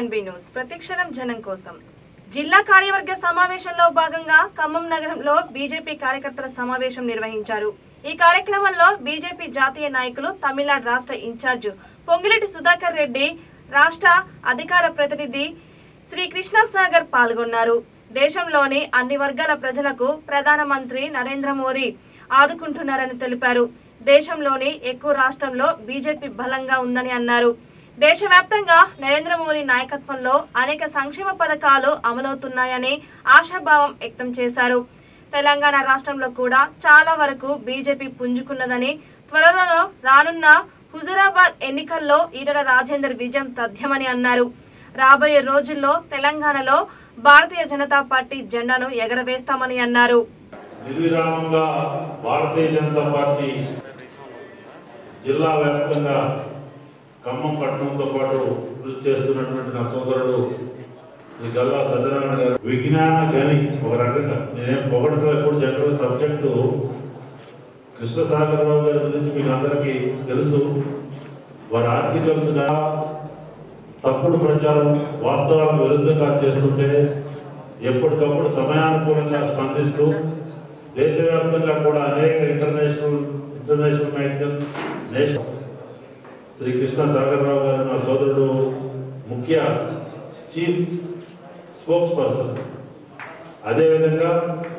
NB news ప్రతిక్షణం జనం కోసం జిల్లా కార్యవర్గ సమావేశంలో భాగంగా ఖమ్మం నగరంలో బీజేపీ కార్యకర్తల సమావేశం నిర్వహించారు ఈ కార్యక్రమంలో బీజేపీ జాతీయ నాయకులు తమిళనాడు రాష్ట్ర ఇన్ఛార్జ్ పొంగిరెడ్డి సుధాకర్ రెడ్డి రాష్ట్ర అధికార ప్రతినిధి శ్రీ కృష్ణసాగర్ పాల్గొన్నారు దేశంలోని అన్ని వర్గాల ప్రజలకు ప్రధానమంత్రి నరేంద్ర మోదీ ఆదుకుంటున్నారని తెలిపారు దేశంలోని ఎక్కువ రాష్ట్రంలో బీజేపీ బలంగా ఉందని అన్నారు దేశవ్యాప్తంగా నరేంద్ర మోదీ నాయకత్వంలో అనేక సంక్షేమ పథకాలు అమలవుతున్నాయని ఆశాభావం వ్యక్తం చేశారు తెలంగాణ రాష్ట్రంలో కూడా చాలా వరకు బీజేపీ పుంజుకున్నదని త్వరలో రానున్న హుజురాబాద్ ఎన్నికల్లో ఈటల రాజేందర్ విజయం తథ్యమని అన్నారు రాబోయే రోజుల్లో తెలంగాణలో భారతీయ జనతా పార్టీ జెండాను ఎగరవేస్తామని అన్నారు నిర్విరామంగా భారతీయ జనతా పార్టీ జిల్లా వ్యాప్తంగా ఖమ్మం పట్టణంతో పాటు కృషి చేస్తున్నటువంటి నా సోదరుడు శ్రీ గల్లా సత్యనారాయణ గారు విజ్ఞాన గని ఒక రకంగా నేనేం పొగడతో ఎప్పుడు జనరల్ సబ్జెక్టు కృష్ణసాగరరావు గారి గురించి మీకు అందరికీ తెలుసు వారి ఆర్టికల్స్ తప్పుడు ప్రచారం వాస్తవాలకు విరుద్ధంగా చేస్తుంటే ఎప్పటికప్పుడు సమయానుకూలంగా స్పందిస్తూ దేశవ్యాప్తంగా కూడా అనేక international international magazine national Shri Krishna Sagar Rao గారు నా సోదరుడు ముఖ్య చీఫ్ స్పోక్స్ పర్సన్ అదేవిధంగా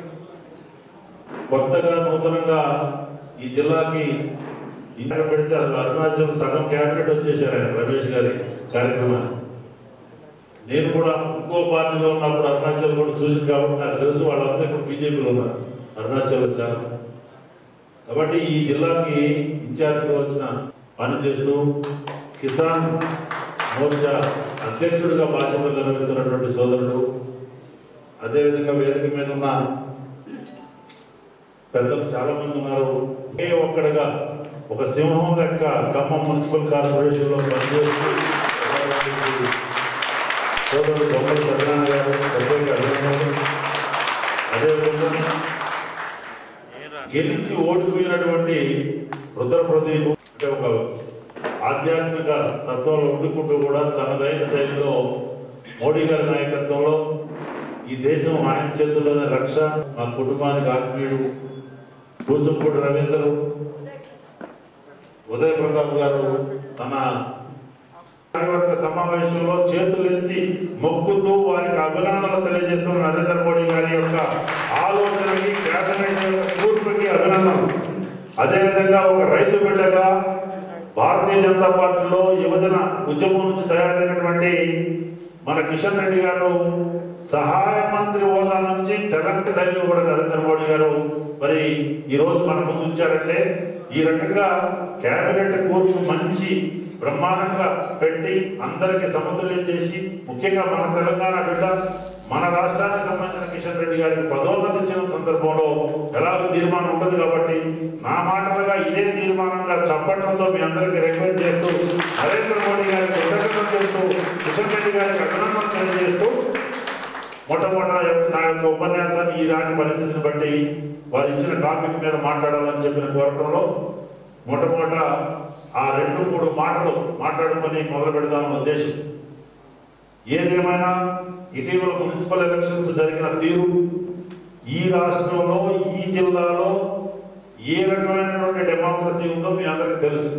కొత్తగా నూతనంగా ఈ జిల్లాకి ఇక్కడ పెడితే అసలు అరుణాచల్ సగం క్యాబినెట్ వచ్చేసారు ఆయన రమేష్ గారి కార్యక్రమాన్ని నేను కూడా ఇంకో పార్టీలో ఉన్నప్పుడు అరుణాచల్ కూడా చూసి కాబట్టి నాకు తెలుసు వాళ్ళంతా ఇప్పుడు బీజేపీలో ఉన్నారు అరుణాచల్ వచ్చారు కాబట్టి ఈ జిల్లాకి ఇన్ఛార్జ్గా వచ్చిన పని చేస్తూ కిసాన్ మోర్చా అధ్యక్షుడిగా బాధ్యతలు నిర్వహిస్తున్నటువంటి సోదరుడు అదేవిధంగా వేదిక మీద ఉన్న పెద్దలు చాలా మంది ఉన్నారు ఒకే ఒక్కడిగా ఒక సింహం లెక్క ఖమ్మం మున్సిపల్ కార్పొరేషన్లో పనిచేస్తూ సోదరుడు బొమ్మల సత్యనారాయణ గారు ప్రత్యేక అభినందనలు అదేవిధంగా గెలిచి ఓడిపోయినటువంటి రుద్రప్రదీప్ అంటే ఒక ఆధ్యాత్మిక తత్వంలో ఉండుకుంటూ కూడా తనదైన శైలిలో మోడీ గారి నాయకత్వంలో ఈ దేశం ఆయన చేతుల్లోనే రక్ష మా కుటుంబానికి ఆత్మీయుడు కూచుంపూడి రవీంద్ర ఉదయ ప్రతాప్ గారు తన కార్యవర్గ సమావేశంలో చేతులెత్తి మొక్కుతూ వారికి అభినందనలు తెలియజేస్తున్న నరేంద్ర మోడీ గారి యొక్క ఆలోచనకి కేబినెట్ యొక్క కూర్పుకి అభినందనలు అదేవిధంగా ఒక రైతు బిడ్డగా భారతీయ జనతా పార్టీలో యువజన ఉద్యమం నుంచి తయారైనటువంటి మన కిషన్ రెడ్డి గారు సహాయ మంత్రి హోదా నుంచి తెలంగాణ శైలి కూడా నరేంద్ర మోడీ గారు మరి ఈ రోజు మన ముందు ఉంచారంటే ఈ రకంగా కేబినెట్ కూర్పు మంచి బ్రహ్మాండంగా పెట్టి అందరికి సమతుల్యం చేసి ముఖ్యంగా మన తెలంగాణ బిడ్డ మన రాష్ట్రానికి సంబంధించిన కిషన్ రెడ్డి గారికి పదోన్నతి ఇచ్చిన సందర్భంలో ఎలాగో తీర్మానం ఉంటుంది కాబట్టి నా మాటలుగా ఇదే తీర్మానంగా చెప్పడంతో మీ అందరికీ రిక్వెస్ట్ చేస్తూ నరేంద్ర మోడీ గారికి కృతజ్ఞతలు చేస్తూ కిషన్ రెడ్డి గారికి అభినందనలు తెలియజేస్తూ మొట్టమొదట నా యొక్క ఉపన్యాసాన్ని ఈనాటి పరిస్థితిని బట్టి వారు ఇచ్చిన టాపిక్ మీద మాట్లాడాలని చెప్పిన కోరటంలో మొట్టమొదట ఆ రెండు మూడు మాటలు మాట్లాడమని మొదలు పెడదామన్న ఉద్దేశం ఏదేమైనా ఇటీవల మున్సిపల్ ఎలక్షన్స్ జరిగిన తీరు ఈ రాష్ట్రంలో ఈ జిల్లాలో ఏ రకమైనటువంటి డెమోక్రసీ ఉందో మీ అందరికీ తెలుసు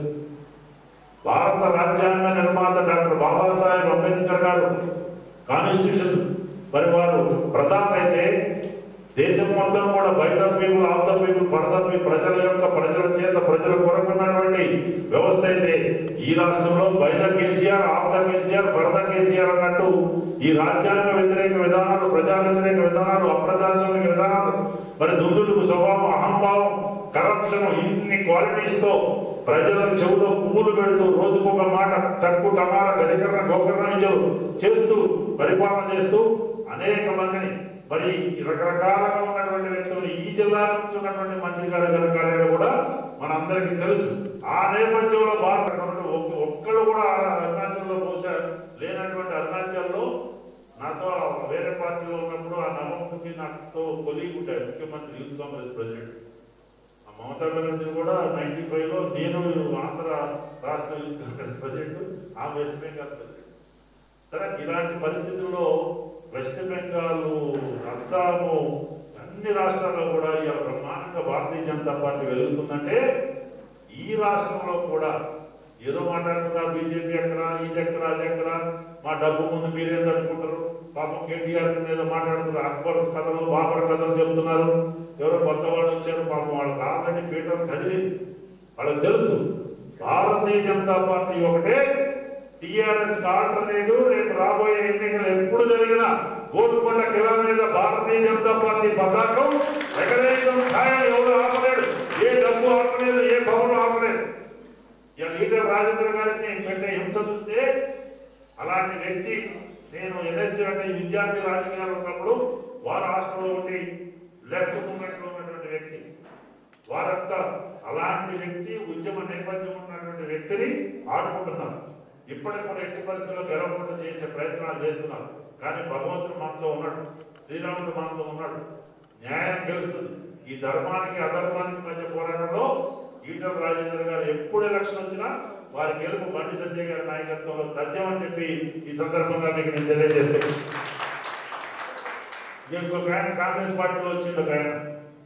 భారత రాజ్యాంగ నిర్మాత డాక్టర్ బాబాసాహెబ్ అంబేద్కర్ గారు కాన్స్టిట్యూషన్ మరి వారు ప్రధాన అయితే దేశం మొత్తం కూడా by the people of the people for the people ప్రజల యొక్క ప్రజల చేత ప్రజల కొరకు ఉన్నటువంటి వ్యవస్థ అయితే ఈ రాష్ట్రంలో by the KCR of the KCR for the KCR అన్నట్టు ఈ రాజ్యాంగ వ్యతిరేక విధానాలు ప్రజా వ్యతిరేక విధానాలు అప్రజాస్వామిక విధానాలు మరి దుందుడుకు స్వభావం అహంభావం కరప్షన్ ఇన్ని క్వాలిటీస్ తో ప్రజలకు చెవులో పువ్వులు పెడుతూ రోజుకొక మాట తక్కు టమారా గజకరణ గోకరణ చేస్తూ పరిపాలన చేస్తూ అనేక మందిని మరి రకరకాలుగా ఉన్నటువంటి వ్యక్తులు ఈ జిల్లా నుంచి ఉన్నటువంటి మంత్రి గారి జనకార్యాలు కూడా మనందరికీ తెలుసు ఆ నేపథ్యంలో భారత ఒక్క- ఒక్కడు కూడా అరుణాచల్లో బహుశా లేనటువంటి అరుణాచల్లో నాతో వేరే పార్టీలో ఉన్నప్పుడు ఆ నమ్మకంకి నాతో కొలీగ్ ఉంటాడు ముఖ్యమంత్రి యూత్ కాంగ్రెస్ ప్రెసిడెంట్ ఆ మమతా బెనర్జీ కూడా నైన్టీ ఫైవ్ లో నేను ఆంధ్ర రాష్ట్ర యూత్ కాంగ్రెస్ ప్రెసిడెంట్ ఆ వెస్ట్ బెంగాల్ ప్రెసిడెంట్ సరే ఇలాంటి పరిస్థితుల్లో వెస్ట్ బెంగాల్ అస్సాము అన్ని రాష్ట్రాల్లో కూడా ఇలా బ్రహ్మాండంగా భారతీయ జనతా పార్టీ వెలుగుతుందంటే ఈ రాష్ట్రంలో కూడా ఏదో మాట్లాడుతున్నారు బీజేపీ ఎక్కడ ఇది ఎక్కడ అది ఎక్కడ మా డబ్బు ముందు మీరేం అనుకుంటారు పాపం కేటీఆర్ మీద ఏదో మాట్లాడుతున్నారు అక్బర్ కథలు బాబర్ కథలు చెప్తున్నారు ఎవరో కొత్త వాళ్ళు వచ్చారు పాపం వాళ్ళకి ఆల్రెడీ పీఠం కదిలి వాళ్ళకి తెలుసు భారతీయ జనతా పార్టీ ఒకటే టిఆర్ఎస్ ఆల్టర్నేటివ్ రేపు రాబోయే ఎన్నికలు ఎప్పుడు జరిగినా గోల్కొండ కిలా మీద భారతీయ జనతా పార్టీ పతాకం ఎగరేయడం ఖాయం ఎవరు ఆపలేడు ఏ డబ్బు ఆపలేదు ఏ భవనం ఆపలేదు ఇక లీడర్ రాజేంద్ర గారిని పెట్టే హింస చూస్తే అలాంటి వ్యక్తి నేను ఎన్ఎస్సీ అంటే ఈ విద్యార్థి రాజకీయాలు ఉన్నప్పుడు వారు హాస్టల్లో ఉండి లెఫ్ట్ మూమెంట్లో ఉన్నటువంటి వ్యక్తి వారంతా అలాంటి వ్యక్తి ఉద్యమ నేపథ్యం ఉన్నటువంటి వ్యక్తిని ఆడుకుంటున్నారు ఇప్పటికి కూడా ఎట్టి పరిస్థితుల్లో గెలవకుండా చేసే ప్రయత్నాలు చేస్తున్నారు కానీ భగవంతుడు మనతో ఉన్నాడు శ్రీరాముడు మనతో ఉన్నాడు న్యాయం గెలుస్తుంది ఈ ధర్మానికి అధర్మానికి మధ్య పోరాటంలో ఈటల రాజేంద్ర గారు ఎప్పుడు ఎలక్షన్ వచ్చినా వారి గెలుపు బండి సంజయ్ గారి నాయకత్వంలో తథ్యం అని చెప్పి ఈ సందర్భంగా మీకు నేను తెలియజేస్తున్నాను ఇంకొక ఆయన కాంగ్రెస్ పార్టీలో వచ్చింది ఒక ఆయన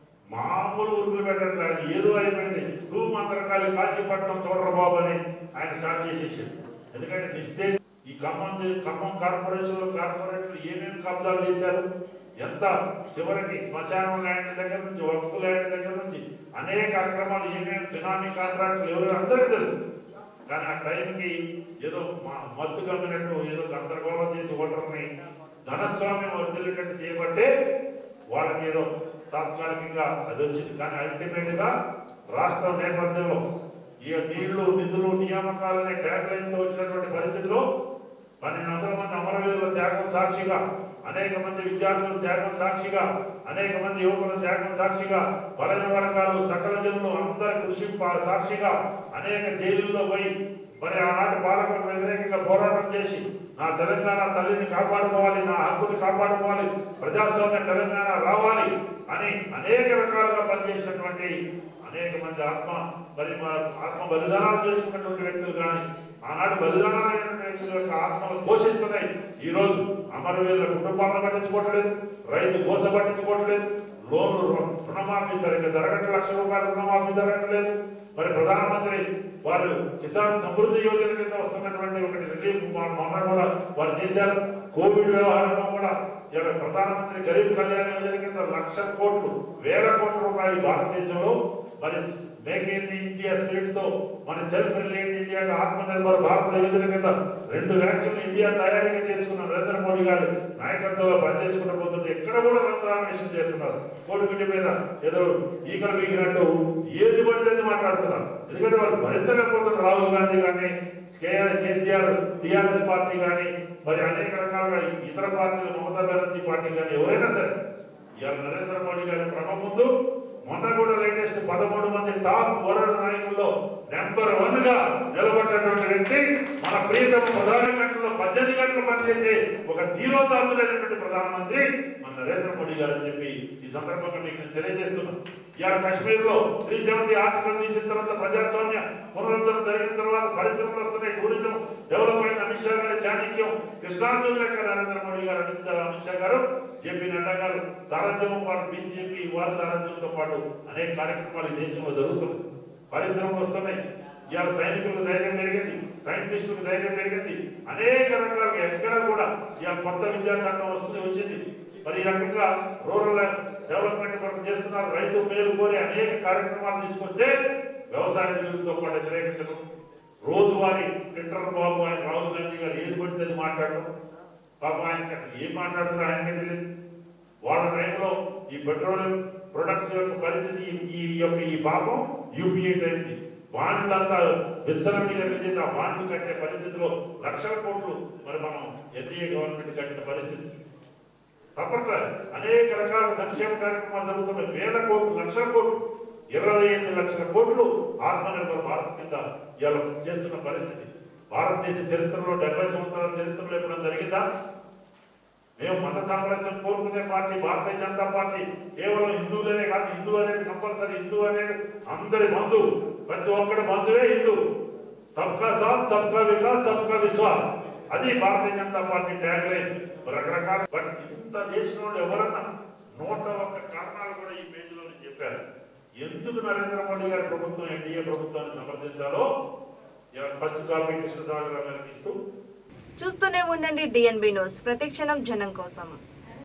మామూలు ఉరుకులు పెట్టట్లేదు ఏదో అయిపోయింది తూ మంత్రకాలి కాశీపట్నం చూడరు బాబు అని ఆయన స్టార్ట్ చేసేసాడు ఎందుకంటే నిస్తే ఈ ఖమ్మం చే- ఖమ్మం కార్పొరేషన్ కార్పొరేట్లు ఏమేమి కబ్జాలు చేశారు ఎంత చివరికి శ్మశానం ల్యాండ్ దగ్గర నుంచి వక్ఫ్ ల్యాండ్ దగ్గర నుంచి అనేక అక్రమాలు ఏమేమి బినామీ కాంట్రాక్టులు ఎవరు అందరికీ తెలుసు కానీ ఆ టైంకి ఏదో మా- మత్తు కమ్మినట్టు ఏదో గందరగోళం చేసి ఓటర్ని ధనస్వామ్యం వదిలేటట్టు చేయబట్టే వాళ్ళకి ఏదో తాత్కాలికంగా అది వచ్చింది కానీ అల్టిమేట్ గా రాష్ట్ర నేపథ్యంలో ఈ నీళ్లు నిధులు నియామకాలనే ట్యాగ్ లైన్ వచ్చినటువంటి పరిస్థితిలో పన్నెండు వందల మంది అమరవీరుల త్యాగం సాక్షిగా అనేక మంది విద్యార్థుల త్యాగం సాక్షిగా అనేక మంది యువకుల త్యాగం సాక్షిగా బలైన వర్గాలు సకల జనులు అందరి కృషి పా- సాక్షిగా అనేక జైలుల్లో పోయి మరి ఆనాటి పాలకులకు వ్యతిరేకంగా పోరాటం చేసి నా తెలంగాణ తల్లిని కాపాడుకోవాలి నా హక్కుని కాపాడుకోవాలి ప్రజాస్వామ్య తెలంగాణ రావాలి అని అనేక రకాలుగా పనిచేసినటువంటి అనేక మంది ఆత్మ మరి మా ఆత్మ బలిదానాలు చేసుకున్నటువంటి వ్యక్తులు కానీ ఆనాడు బలిదానాలైనటువంటి వ్యక్తుల యొక్క ఆత్మలు పోషిస్తున్నాయి ఈ రోజు అమరవీరుల కుటుంబాలను పట్టించుకోవట్లేదు రైతు గోస పట్టించుకోవట్లేదు లోన్లు రు- రుణమాఫీ సరిగ్గా జరగట్లేదు లక్ష రూపాయల రుణమాఫీ జరగట్లేదు మరి ప్రధానమంత్రి వారు కిసాన్ సమృద్ధి యోజన కింద వస్తున్నటువంటి ఒకటి రిలీఫ్ మా- మొన్న కూడా వారు చేశారు కోవిడ్ వ్యవహారంలో కూడా ఇలా ప్రధానమంత్రి గరీబ్ కళ్యాణ యోజన కింద లక్ష కోట్లు వేల కోట్ల రూపాయలు భారతదేశంలో మరి మేక్ ఇన్ ఇండియా స్పిరిట్ తో మన సెల్ఫ్ రిలయన్స్ ఇండియాగా ఆత్మ నిర్భర్ భారత యోజన కింద రెండు వ్యాక్సిన్ ఇండియా తయారీగా చేసుకున్న నరేంద్ర మోడీ గారు నాయకత్వంలో పనిచేసుకుంటూ పోతుంటే ఎక్కడ కూడా రంధ్రాన్వేషణ చేస్తున్నారు కోడిగుడ్డి మీద ఏదో ఈకలు వీగినట్టు ఏది పడితే మాట్లాడుతున్నారు ఎందుకంటే వాళ్ళు భరించలేకపోతున్నారు రాహుల్ గాంధీ కానీ కేఆర్ కేసీఆర్ టిఆర్ఎస్ పార్టీ కానీ మరి అనేక రకాలుగా ఇతర పార్టీలు మమతా బెనర్జీ పార్టీ కానీ ఎవరైనా సరే ఇవాళ నరేంద్ర మోడీ గారి క్రమం ముందు మొన్న కూడా లేటెస్ట్ పదమూడు మంది టాప్ వరల్డ్ నాయకుల్లో నెంబర్ వన్ గా నిలబడ్డటువంటి వ్యక్తి మన ప్రియతమ ప్రధాని గంటలో పద్దెనిమిది గంటలు పనిచేసే ఒక ధీరోదాసులైనటువంటి ప్రధానమంత్రి మన నరేంద్ర మోడీ గారు అని చెప్పి ఈ సందర్భంగా మీకు నేను తెలియజేస్తున్నాను ఇవాళ కాశ్మీర్ లో త్రీ సెవెంటీ ఆర్టికల్ తీసిన తర్వాత ప్రజాస్వామ్య పునరుద్ధరణ జరిగిన తర్వాత పరిశ్రమలు వస్తున్నాయి టూరిజం డెవలప్ అయిన అమిత్ షా గారి చాణక్యం కృష్ణార్జున లెక్క నరేంద్ర మోడీ గారు అమిత్ షా- అమిత్ షా గారు జేపీ నడ్డా గారు సారథ్యం పాటు బీజేపీ వారి సారథ్యంతో పాటు అనేక కార్యక్రమాలు ఈ దేశంలో జరుగుతుంది పరిశ్రమలు వస్తున్నాయి ఇవాళ సైనికులకు ధైర్యం పెరిగింది సైంటిస్టులకు ధైర్యం పెరిగింది అనేక రకాలుగా ఎక్కడ కూడా ఇవాళ కొత్త విద్యా చట్టం వస్తుంది వచ్చింది మరి ఈ రకంగా రూరల్ డెవలప్మెంట్ కొరకు చేస్తున్నారు రైతు మేలు కోరి అనేక కార్యక్రమాలు తీసుకొస్తే వ్యవసాయ నిధులతో పాటు వ్యతిరేకించడం రోజువారీ ట్విట్టర్ బాబు ఆయన రాహుల్ గాంధీ గారు ఏది పడితే అది మాట్లాడటం పాపం ఆయన ఏం మాట్లాడుతున్నారు ఆయనకే తెలియదు వాళ్ళ టైంలో ఈ పెట్రోలియం ప్రొడక్ట్స్ యొక్క పరిస్థితి ఈ- ఈ యొక్క ఈ భాగం యూపీఏ అయింది బాండ్లంతా విచ్చలం మీద వెళ్ళింది ఆ బాండ్లు కట్టే పరిస్థితిలో లక్షల కోట్లు మరి మనం ఎన్డీఏ గవర్నమెంట్ కట్టిన పరిస్థితి తప్పట్లేదు అనేక రకాల సంక్షేమ కార్యక్రమాలు జరుగుతున్నాయి వేల కోట్లు లక్షల కోట్లు ఇరవై ఎనిమిది లక్షల కోట్లు ఆత్మనిర్భర్ భారత్ కింద ఇవాళ చేస్తున్న పరిస్థితి భారతదేశ చరిత్రలో డెబ్బై సంవత్సరాల చరిత్రలో ఎప్పుడైనా జరిగిందా మేము మత సామరస్యం కోరుకునే పార్టీ భారతీయ జనతా పార్టీ కేవలం హిందువులనే కాదు హిందూ అనేది కంపల్సరీ హిందూ అనేది అందరి బంధువు ప్రతి ఒక్కడి బంధువే హిందూ సబ్కా సాత్ సబ్కా వికాస్ సబ్కా విశ్వాస్ అది Bharatiya Janata party tag line రకరకాల బట్ ఇంత చేసిన వాళ్ళు ఎవరన్నా నూట ఒక్క కారణాలు కూడా ఈ పేజీలో చెప్పారు ఎందుకు నరేంద్ర మోడీ గారి ప్రభుత్వం ఎన్డీఏ ప్రభుత్వాన్ని సమర్థించాలో ఫస్ట్ కాపీ కృష్ణసాగర్ గారికి ఇస్తూ చూస్తూనే ఉండండి డిఎన్బి న్యూస్ ప్రతిక్షణం జనం కోసం